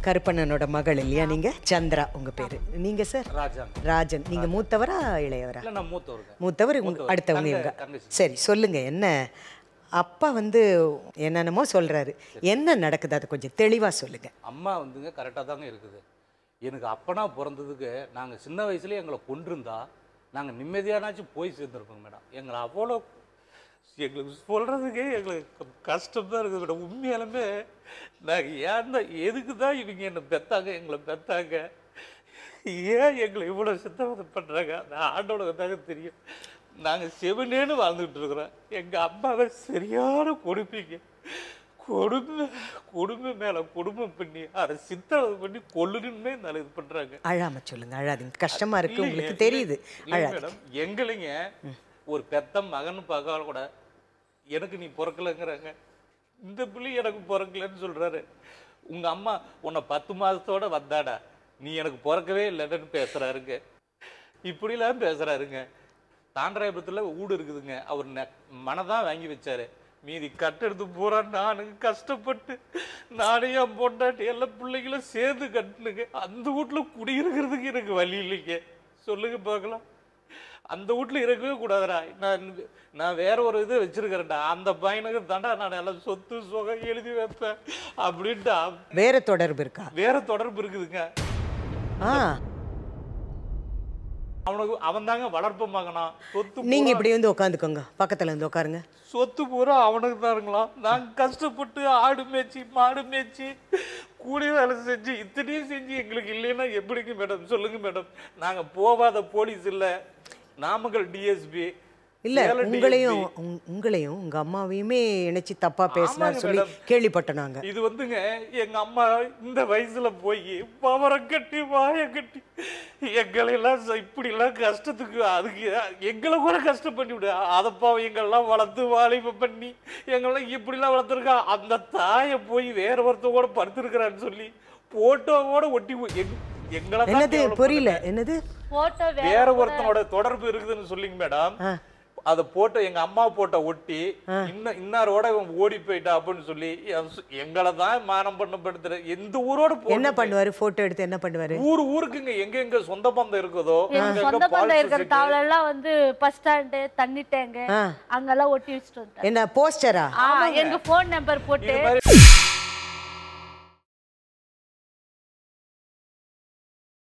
கருப்பண்ணனோட மகள் இல்லையா நீங்க சந்திரா உங்க பேரு நீங்க சார் ராஜாங்க ராஜன் நீங்க மூத்தவரா இளையவரா இல்லை நான் மூத்தவருங்க மூத்தவர் உங்க- அடுத்தவங்க தங்க- இவங்க தங்கச்சி. சரி சொல்லுங்க என்ன அப்பா வந்து என்னென்னமோ சொல்றாரு என்ன நடக்குது அதை கொஞ்சம் தெளிவா சொல்லுங்க அம்மா வந்துங்க கரெக்டாக தாங்க இருக்குது எனக்கு அப்பனா பிறந்ததுக்கு நாங்கள் சின்ன வயசுலேயே எங்களை கொண்டிருந்தா நாங்கள் நிம்மதியானாச்சும் போய் சேர்ந்துருப்போங்க மேடம் எங்களை அவ்வளோ எங்களுக்கு சொல்கிறதுக்கே எங்களுக்கு கஷ்டம் தான் இருக்குது மேடம் உண்மையாலுமே நாங்கள் ஏன் தான் எதுக்கு தான் இவங்க என்னை பெத்தாங்க எங்களை பெத்தாங்க ஏன் எங்களை இவ்வளோ சித்தவதை பண்ணுறாங்க அந்த ஆண்டோட தாங்க தெரியும் நாங்கள் செவனேன்னு வாழ்ந்துக்கிட்டு இருக்கிறோம் எங்கள் அம்மாவை சரியான கொடுப்பீங்க கொடுமை கொடுமை மேலே குடும்பம் பண்ணி அதை சித்தரவு பண்ணி கொல்லுன்னு மேலே இது பண்ணுறாங்க அழாம சொல்லுங்க அழாதீங்க கஷ்டமா இருக்கு உங்களுக்கு இல்லைங்க, தெரியுது இல்லை அழாது மேடம் எங்களைங்க ஒரு பெத்த மகன் பார்க்க கூட எனக்கு நீ பிறக்கலைங்கிறாங்க இந்த பிள்ளை எனக்கு பிறக்கலன்னு சொல்றாரு உங்க அம்மா உன்னை பத்து மாதத்தோட வந்தாடா நீ எனக்கு பிறக்கவே இல்லைன்னு பேசுறாருங்க இப்படிலாம் பேசுறாருங்க தாண்டராயபுரத்தில் வீடு இருக்குதுங்க அவர் நெ- மனதான் வாங்கி வச்சாரு மீதி கட்டெடுத்து பூரா நானுங்க கஷ்டப்பட்டு நானே என் பொண்டாட்டி எல்லா பிள்ளைங்களும் சேர்ந்து கட்டுனுங்க அந்த வீட்டில் குடியிருக்கிறதுக்கு எனக்கு வழி இல்லைங்க சொல்லுங்க பார்க்கலாம் அந்த வீட்டில் இருக்கவே கூடாதுடா நான் நான் வேற ஒரு இது வச்சிருக்கிறேன்டா அந்த பையனுக்கு தாண்டா நான் எல்லாம் சொத்து சுகை எழுதி வைப்பேன் அப்படின்ட்டு அவ- வேற தொடர்பு இருக்கா வேற தொடர்பு இருக்குதுங்க ஆ அவனுக்கு அவன் தாங்க வளர்ப்பு மகனா சொத்து நீங்க பூரா- இப்படி வந்து உட்காந்துக்கோங்க பக்கத்துல வந்து உட்காருங்க சொத்து பூரா அவனுக்கு தானுங்களாம் நான் கஷ்டப்பட்டு ஆடு மேய்ச்சி மாடு மேய்ச்சி கூலி வேலை செஞ்சு இத்தனையும் செஞ்சு எங்களுக்கு இல்லைன்னா எப்படிங்க மேடம் சொல்லுங்க மேடம் நாங்க போகாத போலீஸ் இல்ல நாமக்கல் டிஎஸ்பி இல்ல உங்களையும் உங்- உங்களையும் உங்க அம்மாவையுமே இணைச்சு தப்பா பேசினார் ஆமாங்க சொல்லி மேடம். கேள்விப்பட்டோம் நாங்க இது வந்துங்க எங்க அம்மா இந்த வயசுல போய் பவரம் கட்டி வாய கட்டி எங்களை எல்லாம் ச- இப்படி எல்லாம் கஷ்டத்துக்கு அதுக்கு எங்களை கூட கஷ்டம் பண்ணி விடு அதப்பா எங்கெல்லாம் வளர்த்து வாலிபம் பண்ணி எங்கெல்லாம் இப்படிலாம் வளர்த்துருக்கா அந்த தாயை போய் வேற ஒருத்தர் கூட படுத்திருக்கிறான்னு சொல்லி போட்டோவோட ஒட்டி போ- எங்- எங்களை தான் என்னது கேவலம் புரியல என்னது போட்டோ வேற ஒருத்தனோட தொடர்பு இருக்குதுன்னு சொல்லிங்க மேடம் ஆ. அத போட்டோ எங்க அம்மா போட்டோ ஒட்டி இன்ன இன்னாரோட இவன் ஓடி போயிட்டா அப்படின்னு சொல்லி என்- எங்களை தான் மானம் பண்ணப்படுத்துற எந்த ஊரோட போ- என்ன பண்ணுவாரு போட்டோ எடுத்து என்ன பண்ணுவாரு ஊர் ஊருக்குங்க எங்க எங்க சொந்த பந்தம் இருக்குதோ எங்க அங்க சொந்த எங்க பந்தம் பால் இருக்கிற சொசைட்டி, டவல் எல்லாம் வந்து பஸ் ஸ்டாண்டு தண்ணி டேங்கு ஆ. அங்கெல்லாம் ஒட்டி வச்சுட்டு வந்துட்டேன் என்ன போஸ்டரா ஆ, எங்க போன் நம்பர் போட்டு இது மாதிரி